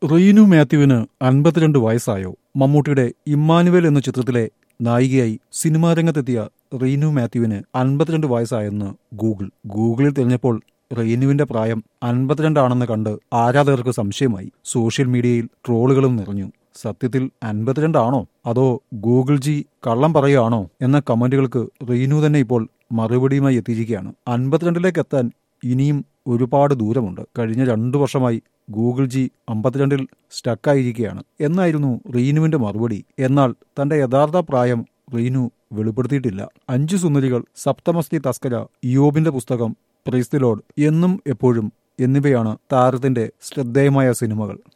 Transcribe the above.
റീനു മാത്യുവിന് അൻപത്തിരണ്ട് വയസ്സായോ മമ്മൂട്ടിയുടെ ഇമ്മാനുവേൽ എന്ന ചിത്രത്തിലെ നായികയായി സിനിമാ രംഗത്തെത്തിയ റീനു മാത്യുവിന് അൻപത്തിരണ്ട് വയസ്സായെന്ന് ഗൂഗിൾ ഗൂഗിളിൽ തിരഞ്ഞപ്പോൾ റീനുവിന്റെ പ്രായം അൻപത്തിരണ്ടാണെന്ന് കണ്ട് ആരാധകർക്ക് സംശയമായി സോഷ്യൽ മീഡിയയിൽ ട്രോളുകളും നിറഞ്ഞു സത്യത്തിൽ അൻപത്തിരണ്ടാണോ അതോ ഗൂഗിൾ ജി കള്ളം പറയുകയാണോ എന്ന കമന്റുകൾക്ക് റീനു തന്നെ ഇപ്പോൾ മറുപടിയുമായി എത്തിയിരിക്കുകയാണ് അൻപത്തിരണ്ടിലേക്ക് എത്താൻ ഇനിയും ഒരുപാട് ദൂരമുണ്ട് കഴിഞ്ഞ രണ്ടു വർഷമായി ഗൂഗിൾ ജി അമ്പത്തിരണ്ടിൽ സ്റ്റക്കായിരിക്കുകയാണ് എന്നായിരുന്നു റീനുവിന്റെ മറുപടി എന്നാൽ തന്റെ യഥാർത്ഥ പ്രായം റീനു വെളിപ്പെടുത്തിയിട്ടില്ല അഞ്ചു സുന്ദരികൾ സപ്തമസ്തി തസ്കര യോബിന്റെ പുസ്തകം പ്രൈസ്തിലോഡ് എന്നും എപ്പോഴും എന്നിവയാണ് താരത്തിന്റെ ശ്രദ്ധേയമായ സിനിമകൾ